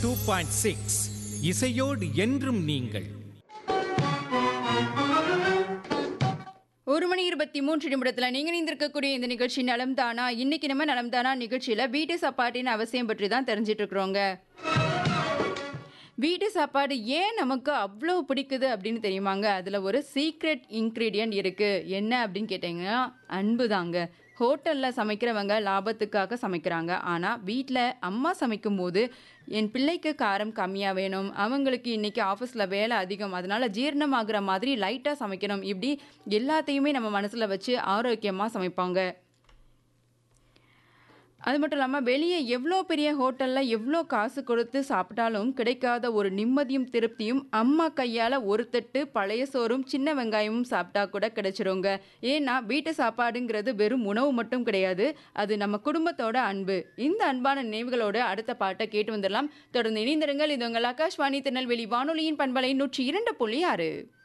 two point six இசையோடு என்றும் நீங்கள் ஒரு மணி இருபத்தி மூன்று நிமிடத்தில் நீங்கள் இணைந்திருக்கக்கூடிய இந்த நிகழ்ச்சி நலம் தானா இன்னைக்கு நம்ம நலம் தானா நிகழ்ச்சியில் வீட்டு சாப்பாட்டின் அவசியம் பற்றி தான் தெரிஞ்சிட்டு இருக்கிறோங்க வீட்டு சாப்பாடு ஏன் நமக்கு அவ்வளோ பிடிக்குது அப்படின்னு தெரியுமாங்க அதில் ஒரு சீக்ரெட் இன்க்ரீடியன்ட் இருக்குது என்ன அப்படின்னு கேட்டிங்கன்னா அன்பு தாங்க ஹோட்டலில் சமைக்கிறவங்க லாபத்துக்காக சமைக்கிறாங்க ஆனால் வீட்டில் அம்மா சமைக்கும் போது என் பிள்ளைக்கு காரம் கம்மியாக வேணும் அவங்களுக்கு இன்றைக்கி ஆஃபீஸில் வேலை அதிகம் அதனால் ஜீரணமாகிற மாதிரி லைட்டாக சமைக்கணும் இப்படி எல்லாத்தையுமே நம்ம மனசில் வச்சு ஆரோக்கியமாக சமைப்பாங்க அது மட்டும் இல்லாமல் வெளியே எவ்வளோ பெரிய ஹோட்டலில் எவ்வளோ காசு கொடுத்து சாப்பிட்டாலும் கிடைக்காத ஒரு நிம்மதியும் திருப்தியும் அம்மா கையால் ஒரு தட்டு பழைய சோறும் சின்ன வெங்காயமும் சாப்பிட்டா கூட கிடைச்சிருங்க ஏன்னா வீட்டு சாப்பாடுங்கிறது வெறும் உணவு மட்டும் கிடையாது அது நம்ம குடும்பத்தோட அன்பு இந்த அன்பான நினைவுகளோடு அடுத்த பாட்டை கேட்டு வந்துடலாம் தொடர்ந்து இணைந்திருங்கள் இது உங்கள் ஆகாஷ்வாணி திருநெல்வேலி வானொலியின் பண்பலை நூற்றி இரண்டு புள்ளி ஆறு